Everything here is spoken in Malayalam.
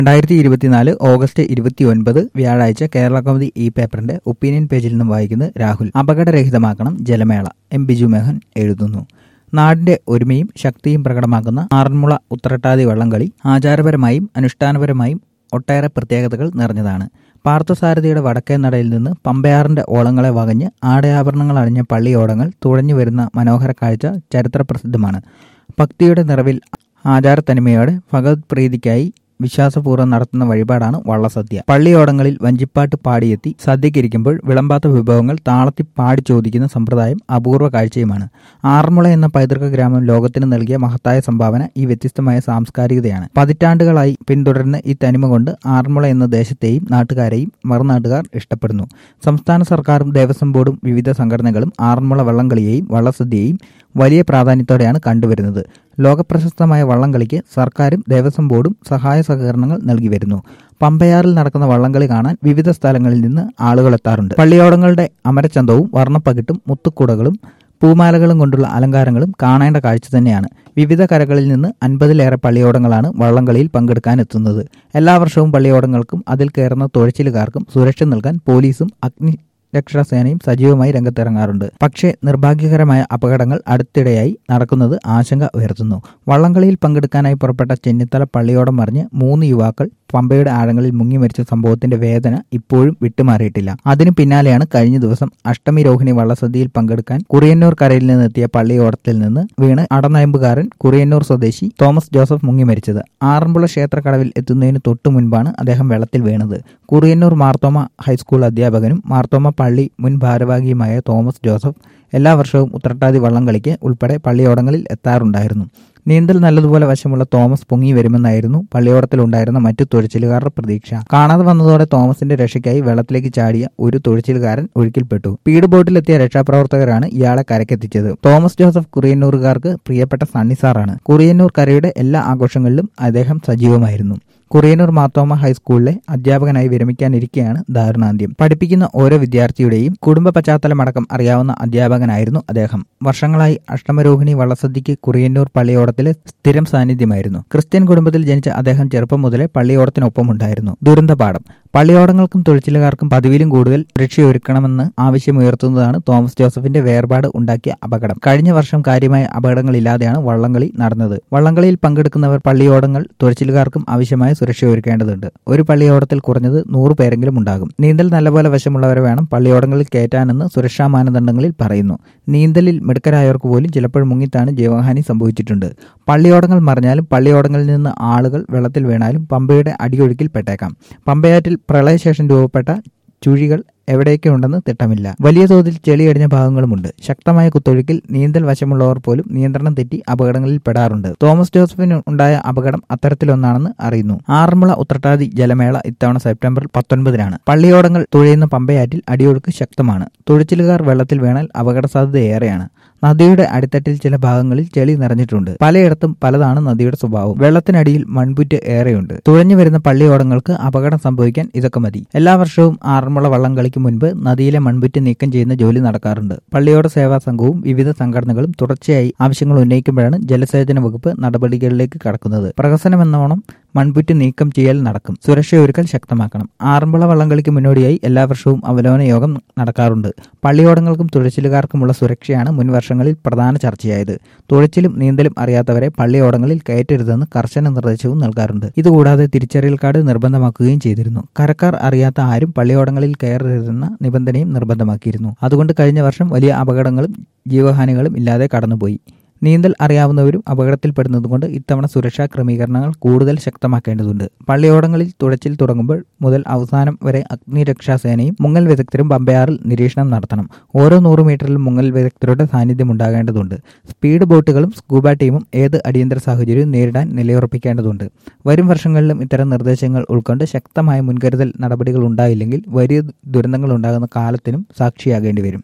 രണ്ടായിരത്തി ഇരുപത്തിനാല് ഓഗസ്റ്റ് ഇരുപത്തിയൊൻപത് വ്യാഴാഴ്ച കേരള കൗമുദി ഈ പേപ്പറിന്റെ ഒപ്പീനിയൻ പേജിൽ നിന്നും വായിക്കുന്നത് രാഹുൽ അപകടരഹിതമാക്കണം ജലമേള എം ബിജു മേഹൻ എഴുതുന്നു നാടിന്റെ ഒരുമയും ശക്തിയും പ്രകടമാക്കുന്ന ആറന്മുള ഉത്രട്ടാതി വള്ളംകളി ആചാരപരമായും അനുഷ്ഠാനപരമായും ഒട്ടേറെ പ്രത്യേകതകൾ നിറഞ്ഞതാണ് പാർത്ഥസാരഥിയുടെ വടക്കേ നടയിൽ നിന്ന് പമ്പയാറിന്റെ ഓളങ്ങളെ വകഞ്ഞ് ആടയാഭരണങ്ങൾ അണിഞ്ഞ പള്ളിയോടങ്ങൾ തുഴഞ്ഞു വരുന്ന മനോഹര കാഴ്ച ചരിത്രപ്രസിദ്ധമാണ് ഭക്തിയുടെ നിറവിൽ ആചാരത്തനിമയോടെ ഭഗവത് പ്രീതിക്കായി വിശ്വാസപൂർവ്വം നടത്തുന്ന വഴിപാടാണ് വള്ളസദ്യ പള്ളിയോടങ്ങളിൽ വഞ്ചിപ്പാട്ട് പാടിയെത്തി സദ്യക്കിരിക്കുമ്പോൾ വിളമ്പാത്ത വിഭവങ്ങൾ താളത്തി പാടി ചോദിക്കുന്ന സമ്പ്രദായം അപൂർവ കാഴ്ചയുമാണ് ആറന്മുള എന്ന പൈതൃക ഗ്രാമം ലോകത്തിന് നൽകിയ മഹത്തായ സംഭാവന ഈ വ്യത്യസ്തമായ സാംസ്കാരികതയാണ് പതിറ്റാണ്ടുകളായി പിന്തുടരുന്ന ഈ തനിമ കൊണ്ട് ആറന്മുള എന്ന ദേശത്തെയും നാട്ടുകാരെയും മറുനാട്ടുകാർ ഇഷ്ടപ്പെടുന്നു സംസ്ഥാന സർക്കാരും ദേവസ്വം ബോർഡും വിവിധ സംഘടനകളും ആറന്മുള വള്ളംകളിയെയും വള്ളസദ്യയെയും വലിയ പ്രാധാന്യത്തോടെയാണ് കണ്ടുവരുന്നത് ലോകപ്രശസ്തമായ വള്ളംകളിക്ക് സർക്കാരും ദേവസ്വം ബോർഡും സഹായ സഹകരണങ്ങൾ നൽകി വരുന്നു പമ്പയാറിൽ നടക്കുന്ന വള്ളംകളി കാണാൻ വിവിധ സ്ഥലങ്ങളിൽ നിന്ന് ആളുകൾ എത്താറുണ്ട് പള്ളിയോടങ്ങളുടെ അമരച്ചന്തവും വർണ്ണപ്പകിട്ടും മുത്തുക്കുടകളും പൂമാലകളും കൊണ്ടുള്ള അലങ്കാരങ്ങളും കാണേണ്ട കാഴ്ച തന്നെയാണ് വിവിധ കരകളിൽ നിന്ന് അൻപതിലേറെ പള്ളിയോടങ്ങളാണ് വള്ളംകളിയിൽ പങ്കെടുക്കാൻ എത്തുന്നത് എല്ലാ വർഷവും പള്ളിയോടങ്ങൾക്കും അതിൽ കയറുന്ന തുഴച്ചിലുകാർക്കും സുരക്ഷ നൽകാൻ പോലീസും അഗ്നി രക്ഷാസേനയും സജീവമായി രംഗത്തിറങ്ങാറുണ്ട് പക്ഷേ നിർഭാഗ്യകരമായ അപകടങ്ങൾ അടുത്തിടെയായി നടക്കുന്നത് ആശങ്ക ഉയർത്തുന്നു വള്ളംകളിയിൽ പങ്കെടുക്കാനായി പുറപ്പെട്ട ചെന്നിത്തല പള്ളിയോടം മറിഞ്ഞ് മൂന്ന് യുവാക്കൾ പമ്പയുടെ ആഴങ്ങളിൽ മുങ്ങി മരിച്ച സംഭവത്തിന്റെ വേദന ഇപ്പോഴും വിട്ടുമാറിയിട്ടില്ല അതിനു പിന്നാലെയാണ് കഴിഞ്ഞ ദിവസം അഷ്ടമി രോഹിണി വള്ളസദ്യയിൽ പങ്കെടുക്കാൻ കുറിയന്നൂർ കരയിൽ നിന്നെത്തിയ പള്ളിയോടത്തിൽ നിന്ന് വീണ് അടനയമ്പുകാരൻ കുറിയന്നൂർ സ്വദേശി തോമസ് ജോസഫ് മുങ്ങി മരിച്ചത് ആറന്മുള ക്ഷേത്രക്കടവിൽ എത്തുന്നതിന് തൊട്ടു മുൻപാണ് അദ്ദേഹം വെള്ളത്തിൽ വീണത് കുറിയന്നൂർ മാർത്തോമ ഹൈസ്കൂൾ അധ്യാപകനും മാർത്തോമ പള്ളി മുൻ ഭാരവാഹിയുമായ തോമസ് ജോസഫ് എല്ലാ വർഷവും ഉത്രട്ടാതി വള്ളംകളിക്ക് ഉൾപ്പെടെ പള്ളിയോടങ്ങളിൽ എത്താറുണ്ടായിരുന്നു നീന്തൽ നല്ലതുപോലെ വശമുള്ള തോമസ് പൊങ്ങി വരുമെന്നായിരുന്നു പള്ളിയോടത്തിലുണ്ടായിരുന്ന മറ്റു തുഴച്ചിലുകാരുടെ പ്രതീക്ഷ കാണാതെ വന്നതോടെ തോമസിന്റെ രക്ഷയ്ക്കായി വെള്ളത്തിലേക്ക് ചാടിയ ഒരു തുഴച്ചിലുകാരൻ ഒഴുക്കിൽപ്പെട്ടു സ്പീഡ് ബോട്ടിലെത്തിയ രക്ഷാപ്രവർത്തകരാണ് ഇയാളെ കരക്കെത്തിച്ചത് തോമസ് ജോസഫ് കുറിയന്നൂറുകാർക്ക് പ്രിയപ്പെട്ട സണ്ണിസാറാണ് കുറിയന്നൂർ കരയുടെ എല്ലാ ആഘോഷങ്ങളിലും അദ്ദേഹം സജീവമായിരുന്നു കുറിയന്നൂർ മാത്തോമ ഹൈസ്കൂളിലെ അധ്യാപകനായി വിരമിക്കാനിരിക്കെയാണ് ദാരുണാന്ത്യം പഠിപ്പിക്കുന്ന ഓരോ വിദ്യാർത്ഥിയുടെയും കുടുംബ പശ്ചാത്തലമടക്കം അറിയാവുന്ന അധ്യാപകനായിരുന്നു അദ്ദേഹം വർഷങ്ങളായി അഷ്ടമരോഹിണി വള്ളസദ്യയ്ക്ക് കുറിയന്നൂർ പള്ളിയോടത്തിലെ സ്ഥിരം സാന്നിധ്യമായിരുന്നു ക്രിസ്ത്യൻ കുടുംബത്തിൽ ജനിച്ച അദ്ദേഹം ചെറുപ്പം മുതലേ പള്ളിയോടത്തിനൊപ്പം ഉണ്ടായിരുന്നു ദുരന്തപാഠം പള്ളിയോടങ്ങൾക്കും തൊഴിച്ചിലുകാർക്കും പതിവിലും കൂടുതൽ രക്ഷയൊരുക്കണമെന്ന് ആവശ്യമുയർത്തുന്നതാണ് തോമസ് ജോസഫിന്റെ വേർപാട് ഉണ്ടാക്കിയ അപകടം കഴിഞ്ഞ വർഷം കാര്യമായ അപകടങ്ങളില്ലാതെയാണ് വള്ളംകളി നടന്നത് വള്ളംകളിയിൽ പങ്കെടുക്കുന്നവർ പള്ളിയോടങ്ങൾ തുഴച്ചിലുകാർക്കും ആവശ്യമായ സുരക്ഷ ഒരുക്കേണ്ടതുണ്ട് ഒരു പള്ളിയോടത്തിൽ കുറഞ്ഞത് നൂറ് പേരെങ്കിലും ഉണ്ടാകും നീന്തൽ നല്ലപോലെ വശമുള്ളവരെ വേണം പള്ളിയോടങ്ങളിൽ കയറ്റാനെന്ന് സുരക്ഷാ മാനദണ്ഡങ്ങളിൽ പറയുന്നു നീന്തലിൽ മിടുക്കരായവർക്ക് പോലും ചിലപ്പോൾ മുങ്ങിത്താണ് ജീവഹാനി സംഭവിച്ചിട്ടുണ്ട് പള്ളിയോടങ്ങൾ മറിഞ്ഞാലും പള്ളിയോടങ്ങളിൽ നിന്ന് ആളുകൾ വെള്ളത്തിൽ വീണാലും പമ്പയുടെ അടിയൊഴുക്കിൽ പെട്ടേക്കാം പമ്പയാറ്റിൽ പ്രളയശേഷം രൂപപ്പെട്ട ചുഴികൾ എവിടെയൊക്കെ ഉണ്ടെന്ന് തിട്ടമില്ല വലിയ തോതിൽ ചെളിയടിഞ്ഞ ഭാഗങ്ങളുമുണ്ട് ശക്തമായ കുത്തൊഴുക്കിൽ നീന്തൽ വശമുള്ളവർ പോലും നിയന്ത്രണം തെറ്റി അപകടങ്ങളിൽ പെടാറുണ്ട് തോമസ് ജോസഫിന് ഉണ്ടായ അപകടം അത്തരത്തിലൊന്നാണെന്ന് അറിയുന്നു ആറന്മുള ഉത്രട്ടാതി ജലമേള ഇത്തവണ സെപ്റ്റംബർ പത്തൊൻപതിനാണ് പള്ളിയോടങ്ങൾ തുഴയുന്ന പമ്പയാറ്റിൽ അടിയൊഴുക്ക് ശക്തമാണ് തുഴച്ചിലുകാർ വെള്ളത്തിൽ വീണാൽ അപകട സാധ്യത ഏറെയാണ് നദിയുടെ അടിത്തട്ടിൽ ചില ഭാഗങ്ങളിൽ ചെളി നിറഞ്ഞിട്ടുണ്ട് പലയിടത്തും പലതാണ് നദിയുടെ സ്വഭാവം വെള്ളത്തിനടിയിൽ മൺപുറ്റ് ഏറെയുണ്ട് തുഴഞ്ഞു വരുന്ന പള്ളിയോടങ്ങൾക്ക് അപകടം സംഭവിക്കാൻ ഇതൊക്കെ മതി എല്ലാ വർഷവും ആറന്മുള വള്ളം കളിക്ക് മുൻപ് നദിയിലെ മൺപുറ്റ് നീക്കം ചെയ്യുന്ന ജോലി നടക്കാറുണ്ട് പള്ളിയോട സേവാ സംഘവും വിവിധ സംഘടനകളും തുടർച്ചയായി ആവശ്യങ്ങൾ ഉന്നയിക്കുമ്പോഴാണ് ജലസേചന വകുപ്പ് നടപടികളിലേക്ക് കടക്കുന്നത് പ്രഹസനമെന്നോണം മൺപുറ്റ് നീക്കം ചെയ്യൽ നടക്കും സുരക്ഷയൊരുക്കൽ ശക്തമാക്കണം ആറന്മുള വള്ളംകളിക്ക് മുന്നോടിയായി എല്ലാ വർഷവും അവലോകന യോഗം നടക്കാറുണ്ട് പള്ളിയോടങ്ങൾക്കും തുഴച്ചിലുകാർക്കുമുള്ള സുരക്ഷയാണ് മുൻ വർഷങ്ങളിൽ പ്രധാന ചർച്ചയായത് തുഴച്ചിലും നീന്തലും അറിയാത്തവരെ പള്ളിയോടങ്ങളിൽ കയറ്റരുതെന്ന് കർശന നിർദ്ദേശവും നൽകാറുണ്ട് ഇതുകൂടാതെ തിരിച്ചറിയൽ കാർഡ് നിർബന്ധമാക്കുകയും ചെയ്തിരുന്നു കരക്കാർ അറിയാത്ത ആരും പള്ളിയോടങ്ങളിൽ കയറരുതെന്ന നിബന്ധനയും നിർബന്ധമാക്കിയിരുന്നു അതുകൊണ്ട് കഴിഞ്ഞ വർഷം വലിയ അപകടങ്ങളും ജീവഹാനികളും ഇല്ലാതെ കടന്നുപോയി നീന്തൽ അറിയാവുന്നവരും അപകടത്തിൽപ്പെടുന്നതുകൊണ്ട് ഇത്തവണ സുരക്ഷാ ക്രമീകരണങ്ങൾ കൂടുതൽ ശക്തമാക്കേണ്ടതുണ്ട് പള്ളിയോടങ്ങളിൽ തുഴച്ചിൽ തുടങ്ങുമ്പോൾ മുതൽ അവസാനം വരെ അഗ്നിരക്ഷാസേനയും മുങ്ങൽ വിദഗ്ധരും പമ്പയാറിൽ നിരീക്ഷണം നടത്തണം ഓരോ നൂറ് മീറ്ററിലും മുങ്ങൽ വിദഗ്ധരുടെ സാന്നിധ്യം ഉണ്ടാകേണ്ടതുണ്ട് സ്പീഡ് ബോട്ടുകളും സ്കൂബ ടീമും ഏത് അടിയന്തര സാഹചര്യവും നേരിടാൻ നിലയുറപ്പിക്കേണ്ടതുണ്ട് വരും വർഷങ്ങളിലും ഇത്തരം നിർദ്ദേശങ്ങൾ ഉൾക്കൊണ്ട് ശക്തമായ മുൻകരുതൽ നടപടികൾ ഉണ്ടായില്ലെങ്കിൽ വലിയ ദുരന്തങ്ങൾ ഉണ്ടാകുന്ന കാലത്തിനും സാക്ഷിയാകേണ്ടി വരും